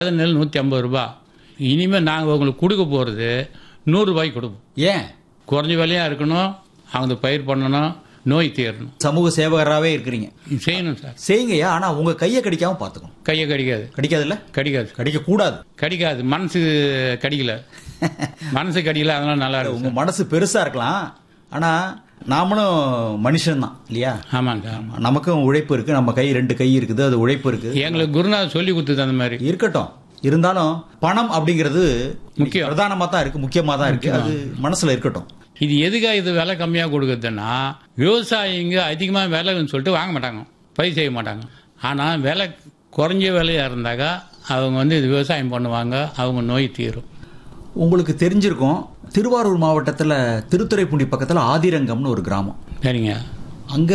அது நெல் நூற்றி ஐம்பது ரூபா இனிமேல் நாங்கள் உங்களுக்கு கொடுக்க போகிறது நூறுரூபாய்க்கு கொடுப்போம் ஏன் குறைஞ்ச விலையாக இருக்கணும் அவங்க பயிர் பண்ணணும் நோய் தீரணும் சமூக சேவகராகவே இருக்கிறீங்க இது செய்யணும் சார் செய்யுங்கய்யா ஆனா உங்க கையை கடிக்காம பாத்துக்கணும் கையை கடிக்காது கடிக்காதுல்ல கடிக்காது கடிக்க கூடாது கடிக்காது மனசு கடிக்கல மனசு கடிக்கல அதெல்லாம் நல்லா உங்க இருக்கும் மனசு பெருசா இருக்கலாம் ஆனா நாமளும் மனுஷன் தான் இல்லையா ஆமாங்க சார் நமக்கும் உழைப்பு இருக்கு நம்ம கை ரெண்டு கை இருக்குது அது உழைப்பு இருக்கு எங்களுக்கு குருநாதர் சொல்லி கொடுத்தது அந்த மாதிரி இருக்கட்டும் இருந்தாலும் பணம் அப்படிங்கிறது முக்கியம். பிரதானமா தான் இருக்கு முக்கியமா தான் இருக்கு அது மனசுல இருக்கட்டும் இது எதுக்காக இது விலை கம்மியாக கொடுக்குறதுன்னா விவசாயிங்க அதிகமாக விலைன்னு சொல்லிட்டு வாங்க மாட்டாங்க பயிர் செய்ய மாட்டாங்க ஆனால் விலை குறைஞ்ச விலையாக இருந்தாக்கா அவங்க வந்து இது விவசாயம் பண்ணுவாங்க அவங்க நோய் தீரும் உங்களுக்கு தெரிஞ்சிருக்கும் திருவாரூர் மாவட்டத்துல திருத்துறைப்பூண்டி பக்கத்துல ஆதிரங்கம்னு ஒரு கிராமம் சரிங்க அங்க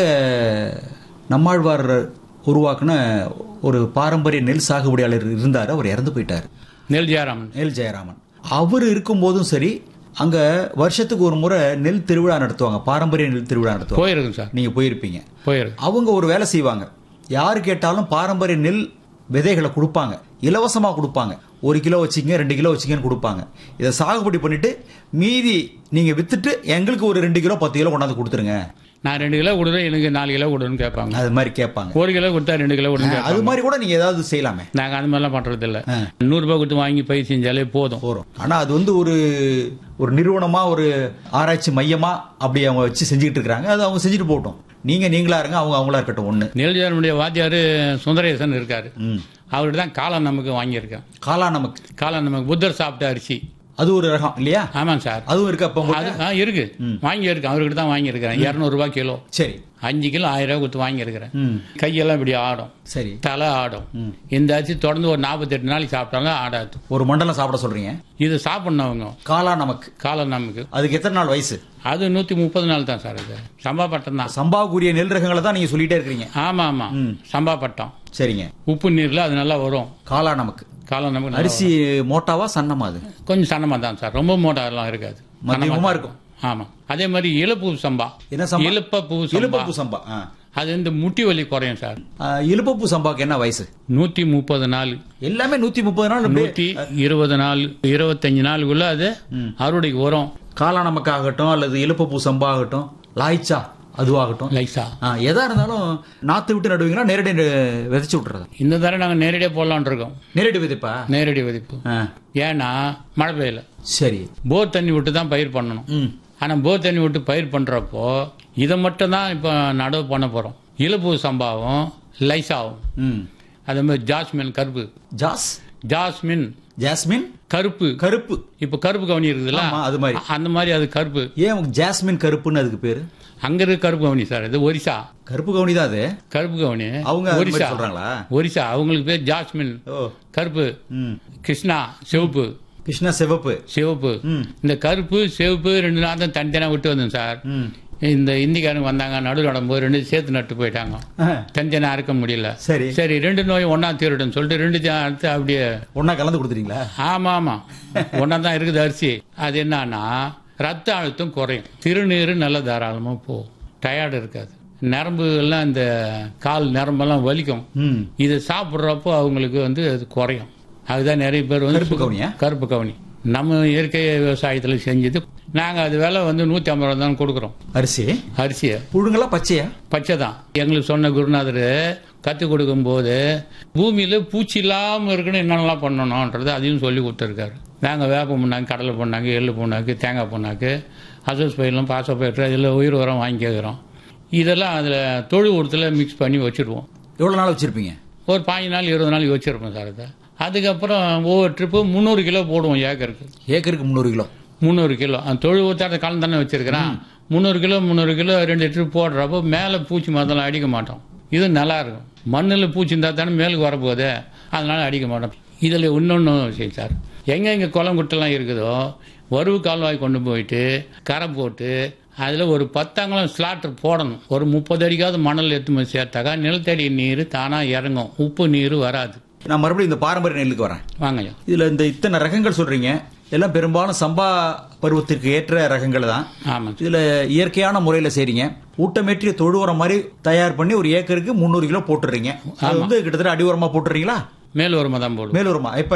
நம்மாழ்வார் உருவாக்குன ஒரு பாரம்பரிய நெல் சாகுபடியாளர் இருந்தார் அவர் இறந்து போயிட்டார் நெல் ஜெயராமன் நெல் ஜெயராமன் அவர் இருக்கும்போதும் சரி அங்க வருஷத்துக்கு ஒரு முறை நெல் திருவிழா நடத்துவாங்க பாரம்பரிய நெல் திருவிழா நடத்துவாங்க போயிருக்கும் சார் நீங்க போயிருப்பீங்க போயிருக்கு அவங்க ஒரு வேலை செய்வாங்க யாரு கேட்டாலும் பாரம்பரிய நெல் விதைகளை கொடுப்பாங்க இலவசமா கொடுப்பாங்க ஒரு கிலோ வச்சுங்க ரெண்டு கிலோ வச்சுங்கன்னு கொடுப்பாங்க இதை சாகுபடி பண்ணிட்டு மீதி நீங்க வித்துட்டு எங்களுக்கு ஒரு ரெண்டு கிலோ பத்து கிலோ கொண்டாந்து கொடுத்துருங்க நான் ரெண்டு கிலோ கொடுறேன் எனக்கு நாலு கிலோ கொடுன்னு கேட்பாங்க அது மாதிரி கேட்பாங்க ஒரு கிலோ கொடுத்தா ரெண்டு கிலோ கொடுன்னு அது கேட்பாங்க மாதிரி கூட நீங்க ஏதாவது செய்யலாமே நாங்கள் அந்த மாதிரிலாம் பண்ணுறது இல்லை ஆ. நூறுரூபா கொடுத்து வாங்கி பயிர் செஞ்சாலே போதும் போறோம் ஆனா அது வந்து ஒரு ஒரு நிறுவனமா ஒரு ஆராய்ச்சி மையமா அப்படி அவங்க வச்சு செஞ்சுக்கிட்டு இருக்காங்க அது அவங்க செஞ்சுட்டு போகட்டும் நீங்க நீங்களா இருங்க அவங்க அவங்களா இருக்கட்டும் ஒண்ணு நெல் ஜெயராமனுடைய வாத்தியார் சுந்தரேசன் இருக்காரு ம். அவர்கிட்ட தான் காளான் நமக்கு வாங்கியிருக்கேன் காலா நமக்கு காளான் நமக்கு புத்தர் சாப்பிட்ட அரிசி அது ஒரு ரகம் இல்லையா ஆமாங்க சார் அதுவும் இருக்கு அப்ப அது உங்களுக்கு ஆ, இருக்கு வாங்கி இருக்கேன் அவர்கிட்ட தான் வாங்கியிருக்கிறேன் இரநூறுபா கிலோ சரி அஞ்சு கிலோ ஆயிரம் ரூபாய் கொடுத்து வாங்கியிருக்கிறேன் ம் கையெல்லாம் இப்படி ஆடும் சரி தலை ஆடும் இந்த அரிசி தொடர்ந்து ஒரு நாற்பத்தெட்டு நாளைக்கு சாப்பிட்டாலும் ஆடாது ஒரு மண்டலம் சாப்பிட சொல்றீங்க இது சாப்பிடணும் அவங்க காலா நமக்கு காளான் நமக்கு அதுக்கு எத்தனை நாள் வயசு அது நூற்றி முப்பது நாள் தான் சார் இது சம்பா பட்டம் தான் சம்பாவுக்குரிய நெல் ரகங்களை தான் நீங்க சொல்லிட்டே இருக்கிறீங்க ஆமாம் ஆமாம் சம்பா பட்டம் சரிங்க உப்பு நீரில் அது நல்லா வரும் காலா நமக்கு காளான் நமக்கு நல்லா அரிசி மோட்டாவா சன்னமா அது வரும். கொஞ்சம் சன்னமாக தான் சார் ரொம்ப மோட்டார்லாம் இருக்காது மத்தியமமா இருக்கும் ஆமாம் அதே மாதிரி இலப்பு சம்பா என்ன சம்பா இழுப்பப்பூ சம்பா இலுப்பப்பூ சம்பா ஆ. அது இந்த முட்டி வலி குறையும் சார் ஆ, இலுப்பப்பூ சம்பாக்கு என்ன வயசு நூற்றி முப்பது நாள் எல்லாமே நூத்தி முப்பது நாள் அப்படியே நூற்றி இருபது நாள் இருபத்தஞ்சு நாளுக்குள்ள அது அறுவடைக்கு வரும் காலா நமக்கு ஆகட்டும் அல்லது இலுப்பப்பூ சம்பா ஆகட்டும் லாய்ச்சா அதுவாகட்டும் லைசா ஆ, எதா இருந்தாலும் நாத்து விட்டு நடுவீங்களா நேரடி நெ- விதைச்சு விட்டுறதா இந்த தடவை நாங்கள் நேரடியாக போடலான்னு இருக்கோம் நேரடி விதைப்பா நேரடி விதிப்பு ஆ, ஏன்னா மழை பெய்யல சரி போர் தண்ணி விட்டு தான் பயிர் பண்ணணும் ம் ஆனால் போர் தண்ணி விட்டு பயிர் பண்ணுறப்போ இதை மட்டும் தான் இப்போ நடவு பண்ண போகிறோம் இலப்பு சம்பாவும் லைசாவும் ம் அதே மாதிரி ஜாஸ்மின் கருப்பு ஜாஸ் ஜாஸ்மின் ஜாஸ்மின் கருப்பு கருப்பு இப்போ கருப்பு கவனி இருக்குதுல்ல ஆமா, அது மாதிரி. அந்த மாதிரி அது கருப்பு ஏன் ஜாஸ்மின் கருப்புன்னு அதுக்கு பேரு அங்க இருக்க கருப்பு கவனி சார் இது ஒரிசா கருப்பு கவுனி தான் அது கருப்பு கவனி அவங்க அது மாதிரி ஒரிசா சொல்றாங்களா? ஒரிசா அவங்களுக்கு பேர் ஜாஸ்மின் ஓ கருப்பு ம் கிருஷ்ணா சிவப்பு கிருஷ்ணா சிவப்பு சிவப்பு ம். இந்த கருப்பு சிவப்பு ரெண்டு நாள் தான் தனித்தனியாக விட்டு வந்தேன் சார் ம் இந்த இந்திக்காரங்க வந்தாங்க நடுவில் நடும்போது ரெண்டு சேர்த்து நட்டு போயிட்டாங்க ஆ, தனித்தனியாக அறுக்க முடியல சரி சரி ரெண்டு நோய் ஒன்றா தீரட்டும் சொல்லிட்டு ரெண்டு தே- அடுத்து அப்படியே ஒன்னா கலந்து கொடுத்துறீங்களா ஆமா ஆமா ஒன்றா தான் இருக்குது அரிசி அது என்னன்னா ரத்த அழுத்தம் குறையும் திருநீர் நல்ல தாராளமாக போகும் டயர்டு இருக்காது நரம்பு எல்லாம் இந்த கால் நரம்பெல்லாம் வலிக்கும் ம் இதை சாப்பிட்றப்போ அவங்களுக்கு வந்து அது குறையும் அதுதான் நிறைய பேர் வந்து கருப்பு கவுனியா? கருப்பு கவுனி நம்ம இயற்கை விவசாயத்தில் செஞ்சது நாங்கள் அது விலை வந்து நூற்றி ஐம்பது ரூபா தான் கொடுக்குறோம் அரிசி அரிசியை புழுங்களா பச்சையா பச்சை தான் எங்களுக்கு சொன்ன குருநாதர் கற்றுக் கொடுக்கும்போது பூமியில் பூச்சி இல்லாமல் இருக்கணும் என்னென்னலாம் பண்ணணுன்றது அதையும் சொல்லி கொடுத்துருக்காரு நாங்கள் வேப்ப புண்ணாக்கு கடலை புண்ணாக்கு எள்ளு புண்ணாக்கு தேங்காய் புண்ணாக்கு அசோஸ் பயிரெலாம் பாச பயிர் இதில் உயிர் உரம் வாங்கி கேட்குறோம் இதெல்லாம் அதில் தொழு உரத்தில் மிக்ஸ் பண்ணி வச்சுருவோம் எவ்வளவு நாள் வச்சிருப்பீங்க ஒரு பாஞ்சு நாள் இருபது நாளைக்கு வச்சுருப்போம் சார் அதை அதுக்கப்புறம் ஒவ்வொரு ட்ரிப்பு முந்நூறு கிலோ போடுவோம் ஏக்கருக்கு ஏக்கருக்கு முந்நூறு கிலோ முந்நூறு கிலோ அந்த தொழு ஊத்தாட்ட காலம் தானே வச்சிருக்கிறேன் முந்நூறு கிலோ முந்நூறு கிலோ ரெண்டு ட்ரிப் போடுறப்போ மேலே பூச்சி மருந்தெல்லாம் அடிக்க மாட்டோம் இது நல்லா இருக்கும் மண்ணில் பூச்சி இருந்தால் தானே மேலுக்கு வரப்போகுது அதனால அடிக்க மாட்டோம் இதில் இன்னொன்று விஷயம் சார் எங்கே எங்கே குளம் குட்டெல்லாம் இருக்குதோ வரவு கால்வாய் கொண்டு போயிட்டு கரை போட்டு அதில் ஒரு பத்தாங்கலம் ஸ்லாட்டர் போடணும் ஒரு முப்பது அடிக்காவது மணல் எடுத்து போய் சேர்த்தாக்கா நிலத்தடி நீர் தானாக இறங்கும் உப்பு நீர் வராது நான் மறுபடியும் இந்த பாரம்பரிய நெல்லுக்கு வரேன் வாங்கய்யா இதுல இந்த இத்தனை ரகங்கள் சொல்றீங்க எல்லாம் பெரும்பாலும் சம்பா பருவத்திற்கு ஏற்ற ரகங்கள் தான் ஆமாம் இதுல இயற்கையான முறையில செய்றீங்க ஊட்டமேற்றிய தொழு உரம் மாதிரி தயார் பண்ணி ஒரு ஏக்கருக்கு முந்நூறு கிலோ போட்டுறீங்க அது வந்து கிட்டத்தட்ட அடி உரமா போட்டுறீங்களா மேல் உரமாக தான் போடுவோம் மேல் உரமா இப்ப